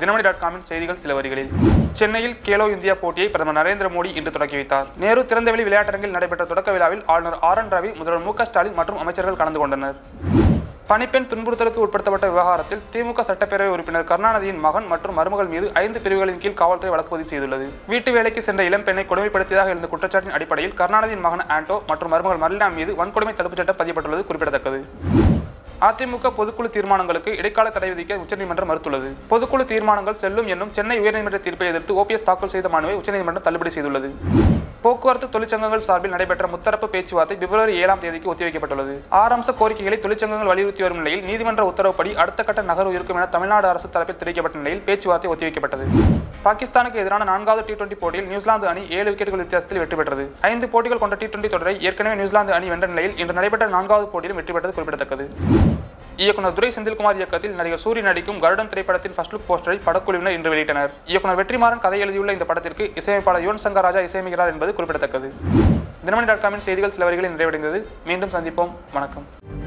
Dinamani dot காமின் செய்திகள் சில வரிகளில் சென்னையில் கேலோ இந்தியா போட்டியை பிரதமர் நரேந்திர மோடி இன்று தொடங்கி வைத்தார் நேரு திறந்தவெளி விளையாட்டரங்கில் நடைபெற்ற தொடக்க விழாவில் ஆளுநர் ஆர் என் ரவி முதல்வர் மு க ஸ்டாலின் மற்றும் அமைச்சர்கள் கலந்து கொண்டனர் பணிப்பெண் துன்புறுத்தலுக்கு உட்படுத்தப்பட்ட விவகாரத்தில் திமுக சட்டப்பேரவை உறுப்பினர் கருணாநிதியின் மகன் மற்றும் மருமகள் மீது ஐந்து பிரிவுகளின் கீழ் காவல்துறை வழக்கு பதிவு செய்துள்ளது வீட்டு வேலைக்கு சென்ற இளம்பெண்ணை கொடுமைப்படுத்தியதாக இருந்த குற்றச்சாட்டின் அடிப்படையில் கருணாநிதியின் மகன் ஆண்டோ மற்றும் மருமகள் மர்லினா மீது வன்கொடுமை தடுப்புச் சட்டம் பதியப்பட்டுள்ளது குறிப்பிடத்தக்கது அதிமுக பொதுக்குழு தீர்மானங்களுக்கு இடைக்கால தடை விதிக்க உச்சநீதிமன்றம் மறுத்துள்ளது பொதுக்குழு தீர்மானங்கள் செல்லும் என்னும் சென்னை உயர்நீதிமன்ற தீர்ப்பை எதிர்த்து ஓபிஎஸ் தாக்கல் செய்த மனுவை உச்சநீதிமன்றம் தள்ளுபடி செய்துள்ளது போக்குவரத்து தொழிற்சங்கங்கள் சார்பில் நடைபெற்ற முத்தரப்பு பேச்சுவார்த்தை பிப்ரவரி ஏழாம் தேதிக்கு ஒத்திவைக்கப்பட்டுள்ளது ஆறு அம்ச கோரிக்கைகளை தொழிற்சங்கங்கள் வலியுறுத்தி வரும் நிலையில் நீதிமன்ற உத்தரவுப்படி அடுத்த கட்ட நகர்வு இருக்கும் என தமிழ்நாடு அரசு தரப்பில் தெரிவிக்கப்பட்ட நிலையில் பேச்சுவார்த்தை ஒத்திவைக்கப்பட்டது பாகிஸ்தானுக்கு எதிரான நான்காவது டி டுவெண்டி போட்டியில் நியூசிலாந்து அணி ஏழு விக்கெட்டுகள் வித்தியாசத்தில் வெற்றி பெற்றது ஐந்து போட்டிகள் கொண்ட டி டுவெண்டி தொடரை ஏற்கனவே நியூசிலாந்து அணி வென்ற நிலையில் இன்று நடைபெற்ற நான்காவது போட்டியிலும் வெற்றி பெற்றது குறிப்பிடத்தக்கது இயக்குனர் துரை செந்தில்குமார் இயக்கத்தில் நடிகர் சூரி நடிக்கும் கருடன் திரைப்படத்தின் ஃபர்ஸ்ட் லுக் போஸ்டரை படக்குழுவினர் இன்று வெளியிட்டனர் இயக்குனர் வெற்றிமாறன் கதை எழுதியுள்ள இந்த படத்திற்கு இசையமைப்பாளர் யுவன் சங்கர் ராஜா இசையமைக்கிறார் என்பது குறிப்பிடத்தக்கது தினமணி டாட் காமின் செய்திகள் சில வரிகளில் நிறைவடைந்தது மீண்டும் சந்திப்போம் வணக்கம்